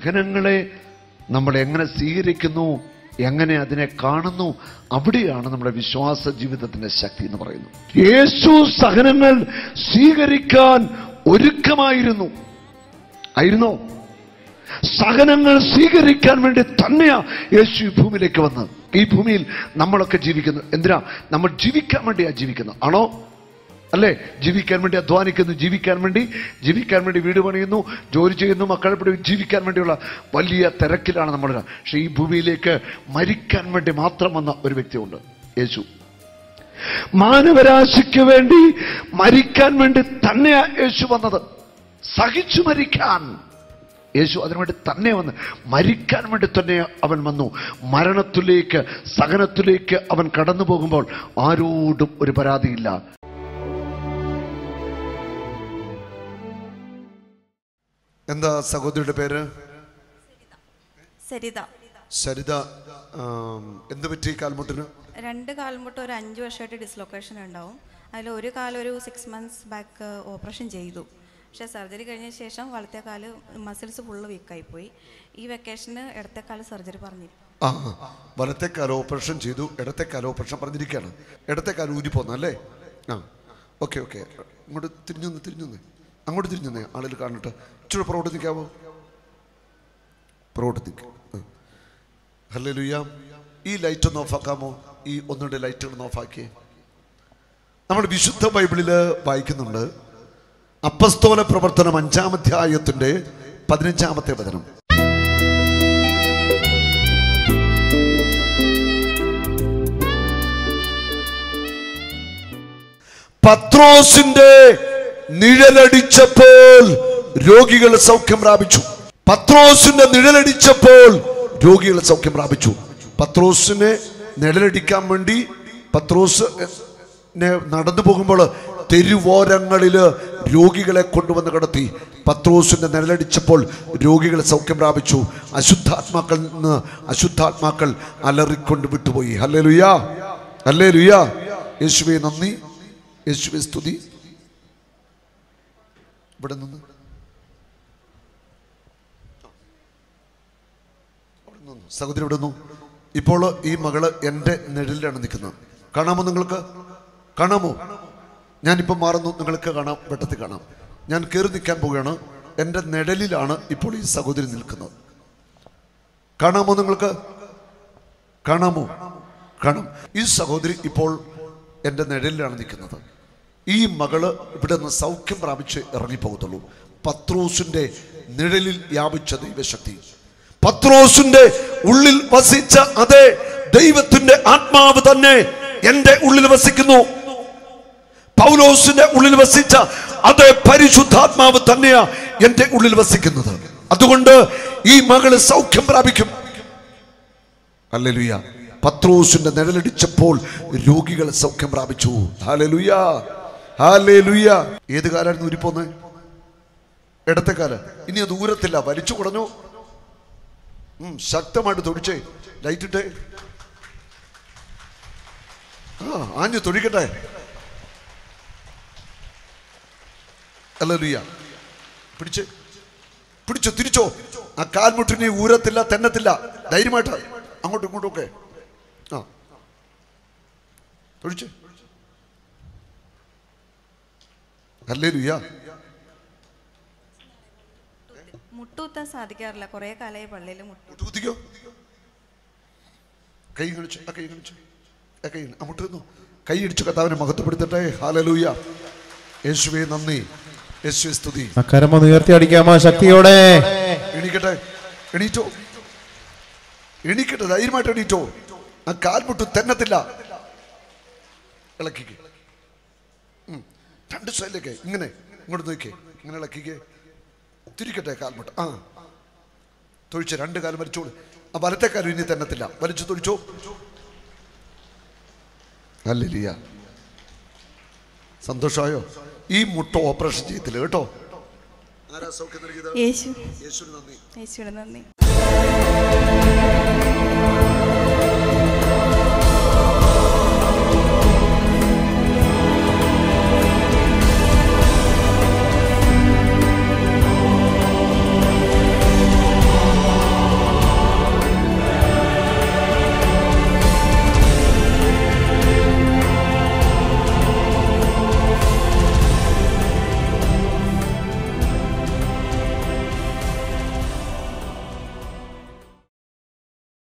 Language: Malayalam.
സഹനങ്ങളെ നമ്മൾ എങ്ങനെ സ്വീകരിക്കുന്നു എങ്ങനെ അതിനെ കാണുന്നു അവിടെയാണ് നമ്മുടെ വിശ്വാസ ജീവിതത്തിന്റെ ശക്തി എന്ന് പറയുന്നത് യേശു സഹനങ്ങൾ സ്വീകരിക്കാൻ ഒരുക്കമായിരുന്നു ആയിരുന്നോ സഹനങ്ങൾ സ്വീകരിക്കാൻ വേണ്ടി തന്നെയാ യേശു ഈ ഭൂമിയിലേക്ക് വന്നത് ഈ ഭൂമിയിൽ നമ്മളൊക്കെ ജീവിക്കുന്നു എന്തിനാ നമ്മൾ ജീവിക്കാൻ വേണ്ടിയാ ജീവിക്കുന്നത് ആണോ അല്ലേ ജീവിക്കാൻ വേണ്ടി അധ്വാനിക്കുന്നു ജീവിക്കാൻ വേണ്ടി ജീവിക്കാൻ വേണ്ടി വീട് പണിയുന്നു ജോലി ചെയ്യുന്നു മക്കളെ പഠി ജീവിക്കാൻ വേണ്ടിയുള്ള വലിയ തിരക്കിലാണ് നമ്മൾ പക്ഷെ ഈ ഭൂമിയിലേക്ക് മരിക്കാൻ വേണ്ടി മാത്രം വന്ന ഒരു വ്യക്തിയുണ്ട് യേശു മാനവരാശിക്ക് വേണ്ടി മരിക്കാൻ വേണ്ടി തന്നെയാ യേശു വന്നത് സഹിച്ചു മരിക്കാൻ യേശു അതിനുവേണ്ടി തന്നെ വന്ന് മരിക്കാൻ വേണ്ടി തന്നെ അവൻ വന്നു മരണത്തിലേക്ക് സഹനത്തിലേക്ക് അവൻ കടന്നു പോകുമ്പോൾ ആരോടും ഒരു പരാതിയില്ല എന്താ സഹോദരിയുടെ പേര് സരിത സരിത ആം, എന്ത് പറ്റി കാൽമുട്ടിന് രണ്ട് കാൽമുട്ട് ഒരു അഞ്ച് വർഷമായിട്ട് ഡിസ്ലൊക്കേഷൻ ഉണ്ടാവും അതിൽ ഒരു കാലം ഒരു സിക്സ് മന്ത്സ് ബാക്ക് ഓപ്പറേഷൻ ചെയ്തു പക്ഷേ സർജറി കഴിഞ്ഞ ശേഷം വലത്തെ കാല് മസിൽസ് ഫുള്ള് വീക്കായി പോയി ഈ വെക്കേഷന് ഇടത്തെ കാല് സർജറി പറഞ്ഞിരുന്നു ആ ആ. വലത്തെ കാലം ഓപ്പറേഷൻ ചെയ്തു ഇടത്തെ കാലം ഓപ്പറേഷൻ പറഞ്ഞിരിക്കുകയാണ് ഇടത്തെ കാലം ഊരി പോന്നു അല്ലേ ആ ഓക്കെ ഓക്കെ ഇങ്ങോട്ട് തിരിഞ്ഞു നിന്ന് തിരിഞ്ഞു നിന്ന് അങ്ങോട്ട് തിരിഞ്ഞു നിന്ന് ആളുകൾ കാണട്ടെ ഇച്ചിരി പുറകോട്ട് നിൽക്കാവോ പുറകോട്ട് നിൽക്കുക ഹല്ലേ ലുയ്യ ഈ ലൈറ്റ് ഒന്ന് ഓഫാക്കാമോ ഈ ഒന്നുകൂടെ ലൈറ്റുകൾ ഒന്ന് ഓഫാക്കിയേ നമ്മൾ വിശുദ്ധ ബൈബിളിൽ വായിക്കുന്നുണ്ട് അപ്പസ്തോല പ്രവർത്തനം അഞ്ചാമധ്യായത്തിന്റെ പതിനഞ്ചാമത്തെ വചനം പത്രോസിന്റെ നിഴലടിച്ചപ്പോൾ രോഗികൾ സൗഖ്യം പ്രാപിച്ചു പത്രോസിന്റെ നിഴലടിച്ചപ്പോൾ രോഗികൾ സൗഖ്യം പ്രാപിച്ചു പത്രോസിനെ നിഴലടിക്കാൻ വേണ്ടി പത്രോസ് നെ നടന്നു പോകുമ്പോൾ തെരുവോരങ്ങളില് രോഗികളെ കൊണ്ടുവന്ന് കിടത്തി പത്രോസിന്റെ നിഴലടിച്ചപ്പോൾ രോഗികൾ സൗഖ്യം പ്രാപിച്ചു അശുദ്ധാത്മാക്കൾ നിന്ന് അശുദ്ധാത്മാക്കൾ അലറിക്കൊണ്ട് വിട്ടുപോയി ഹല്ലേ ലുയാ ഹല്ലേ ലുയാ യേശുവെ നന്ദി യേശുവെ സ്തുതി ഇവിടെ നിന്ന് അവിടെ നിന്നു. സഹോദരി ഇവിടെ നിന്നു ഇപ്പോൾ ഈ മകള് എൻ്റെ നിഴലിലാണ് നിൽക്കുന്നത് കാണാമോ നിങ്ങൾക്ക് കാണാമോ ഞാനിപ്പോൾ മാറുന്നു നിങ്ങൾക്ക് കാണാം വെട്ടത്തിൽ കാണാം ഞാൻ കയറി നിൽക്കാൻ പോവുകയാണ് എൻ്റെ നിഴലിലാണ് ഇപ്പോൾ ഈ സഹോദരി നിൽക്കുന്നത് കാണാമോ നിങ്ങൾക്ക് കാണാമോ കാണാം ഈ സഹോദരി ഇപ്പോൾ എൻ്റെ നിഴലിലാണ് നിൽക്കുന്നത് ഈ മകള് ഇവിടെ നിന്ന് സൗഖ്യം പ്രാപിച്ച് ഇറങ്ങിപ്പോകത്തുള്ളൂ പത്രോസിന്റെ നിഴലിൽ വ്യാപിച്ച ദൈവശക്തി പത്രോസിന്റെ ഉള്ളിൽ വസിച്ച അതേ ദൈവത്തിന്റെ ആത്മാവ് തന്നെ എന്റെ ഉള്ളിൽ വസിക്കുന്നു പൗലോസിന്റെ ഉള്ളിൽ വസിച്ച അതേ പരിശുദ്ധാത്മാവ് തന്നെയാ എന്റെ ഉള്ളിൽ വസിക്കുന്നത് അതുകൊണ്ട് ഈ മകള് സൗഖ്യം പ്രാപിക്കും ഹല്ലേലൂയ പത്രോസിന്റെ നിഴലടിച്ചപ്പോൾ രോഗികൾ സൗഖ്യം പ്രാപിച്ചു ഹാലലുയ ഹാലേലുയ ഏത് കാലായിരുന്നു ഉരിപ്പോന്ന് ഇടത്തെ കാല ഇനി അത് ദൂരത്തില്ല വലിച്ചു കുടഞ്ഞു ഉം, ശക്തമായിട്ട് തൊടിച്ചേ ലൈറ്റ് ഇട്ടേ ആ ആഞ്ഞു തൊഴിക്കട്ടെ ഹല്ലേലൂയ പിടിച്ച് പിടിച്ചോ തിരിച്ചോ ആ കാൽമുട്ടിനെ ഊരത്തില്ല തെന്നത്തില്ല ധൈര്യമായിട്ട് അങ്ങോട്ടും ഇങ്ങോട്ടും ഒക്കെ ആ തൊഴിച്ച് അല്ലേ ലുയ്യ മുട്ടുകുത്താൻ സാധിക്കാറില്ല കുറേ കാലമായി പള്ളിയിൽ മുട്ടു കുത്തിക്കോ കൈ കാണിച്ചു ആ കൈ കാണിച്ചു ആ കൈ അങ്ങോട്ട് നിന്നു കൈ ഇടിച്ചു കത്താവിനെ മഹത്വപ്പെടുത്തട്ടെ ഹാലലൂയ യേശുവേ നന്ദി യേശുവേ സ്തുതി അക്കരമൊന്ന് ഉയർത്തി അടിക്കാമോ ശക്തിയോടെ എണീക്കട്ടെ എണീറ്റോ എണീക്കട്ടെ ധൈര്യമായിട്ട് എണീറ്റോ ആ കാൽമുട്ട് തെന്നത്തില്ല ഇളക്കിക്ക് ഉം. രണ്ട് സൈഡിലേക്ക് ഇങ്ങനെ ഇങ്ങോട്ട് നോക്കിയേ ഇങ്ങനെ ഇളക്കിക്കേ തിരിക്കട്ടെ കാൽമുട്ട് ആ തൊഴിച്ച് രണ്ട് കാലം വലിച്ചോളൂ ആ വലത്തെ കാലം ഇനി തെന്നത്തില്ല വലിച്ചു തൊഴിച്ചോ അല്ലിയ സന്തോഷമായോ ഈ മുട്ട ഓപ്പറേഷൻ ചെയ്തില്ല കേട്ടോ ആരാ സൗഖ്യം നൽകിയത് യേശു യേശുവിന് നന്ദി യേശുവിന് നന്ദി